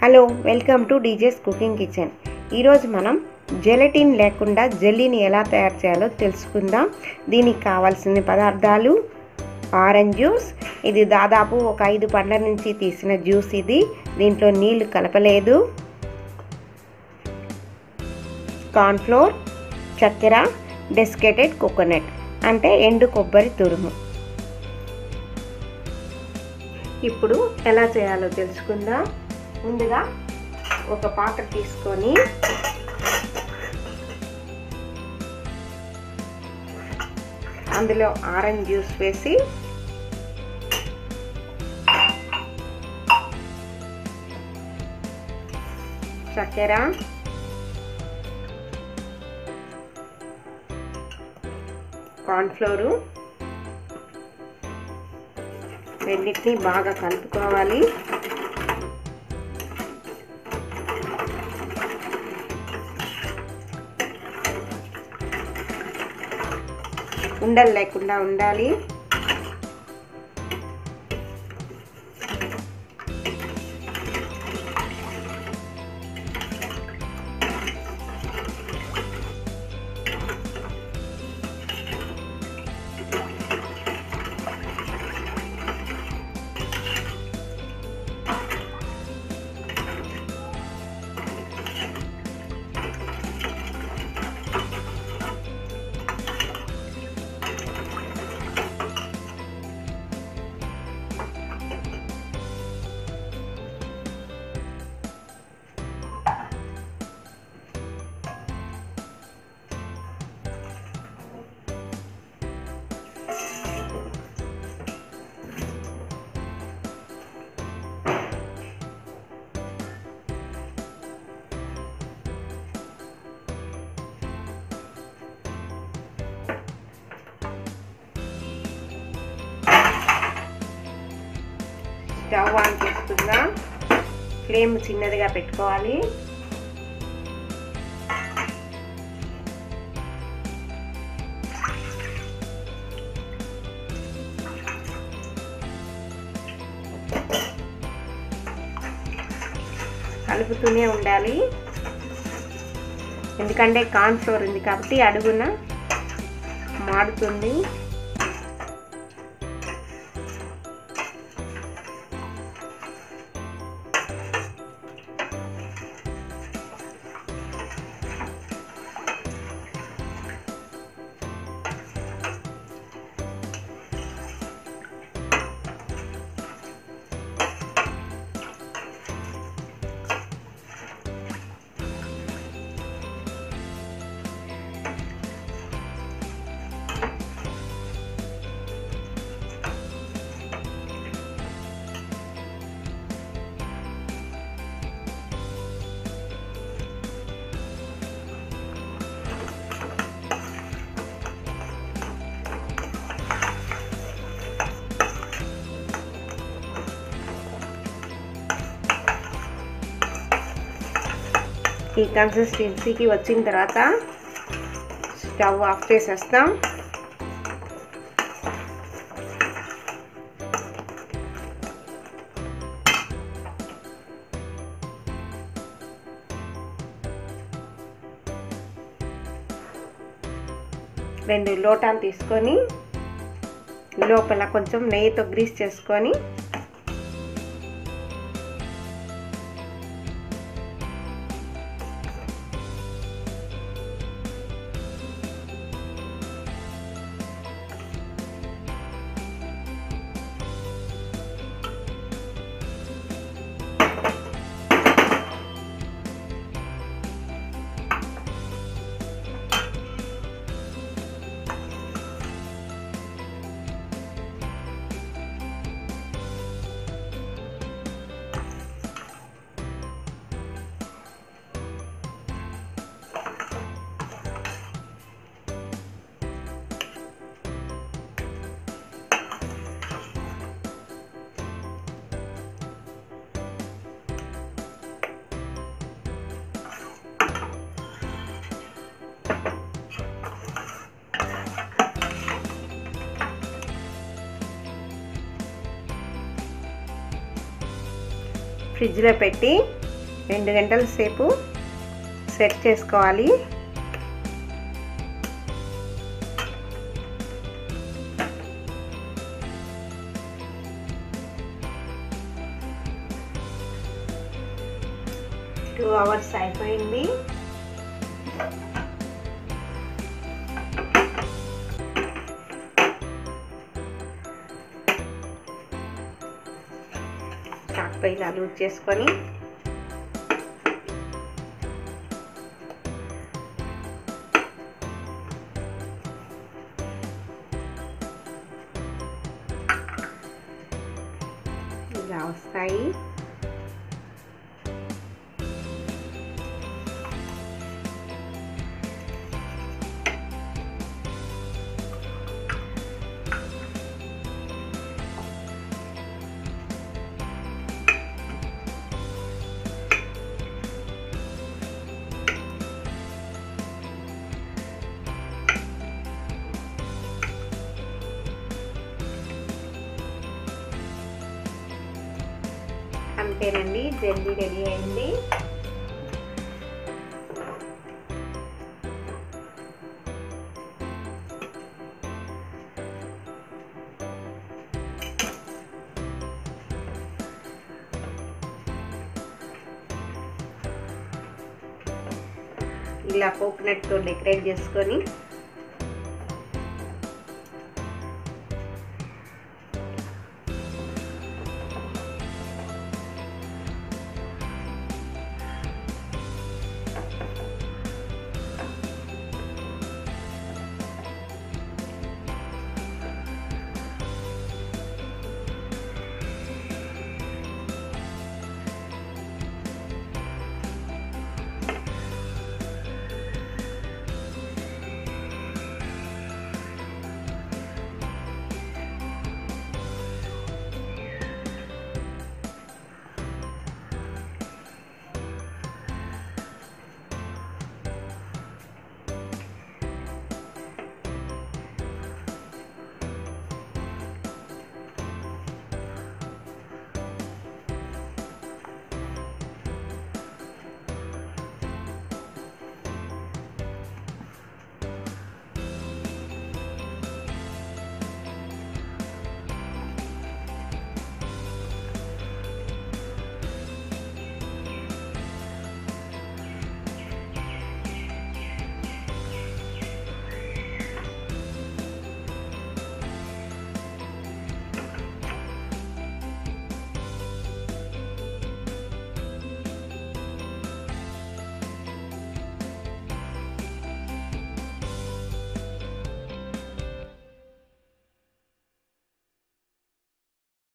hello welcome to DJ's cooking kitchen ఈరోజు మనం gelatin లేకుండా జెల్లీని ఎలా తయారు చేయాలో తెలుసుకుందాం దీనికి కావాల్సిన పదార్థాలు ఆరెంజ్ జ్యూస్ ఇది దాదాపు ఒక ఐదు పండ్ల నుంచి తీసిన జ్యూస్ ఇది దీంట్లో నీళ్లు కలపలేదు కార్న్ఫ్లోర్ చక్కెర డెస్కెటెడ్ కోకోనట్ అంటే ఎండు కొబ్బరి తురుము ఇప్పుడు ఎలా చేయాలో తెలుసుకుందాం ముందుగా ఒక పాత్ర తీసుకొని అందులో ఆరెంజ్ జ్యూస్ వేసి చక్కెర కార్న్ఫ్లోరు రెండింటిని బాగా కలుపుకోవాలి ఉండలు లేకుండా ఉండాలి స్టవ్ ఆన్ చేసుకుందాం ఫ్లేమ్ చిన్నదిగా పెట్టుకోవాలి కలుపుతూనే ఉండాలి ఎందుకంటే కార్న్ ఫ్లోర్ ఉంది కాబట్టి అడుగున మాడుతుంది ఈ కన్సిస్టెన్సీకి వచ్చిన తర్వాత స్టవ్ ఆఫ్ చేసేస్తాం రెండు లోటాలు తీసుకొని లోపల కొంచెం నెయ్యితో గ్రీస్ చేసుకొని ఫ్రిడ్జ్లో పెట్టి రెండు గంటల సేపు సెట్ చేసుకోవాలి టూ అవర్స్ అయిపోయింది చాక్తో ఇలా లూజ్ చేసుకొని ఇలా వస్తాయి అంతేనండి జల్దీ రెడీ అయింది ఇలా కోకోనట్తో డెకరేట్ చేసుకొని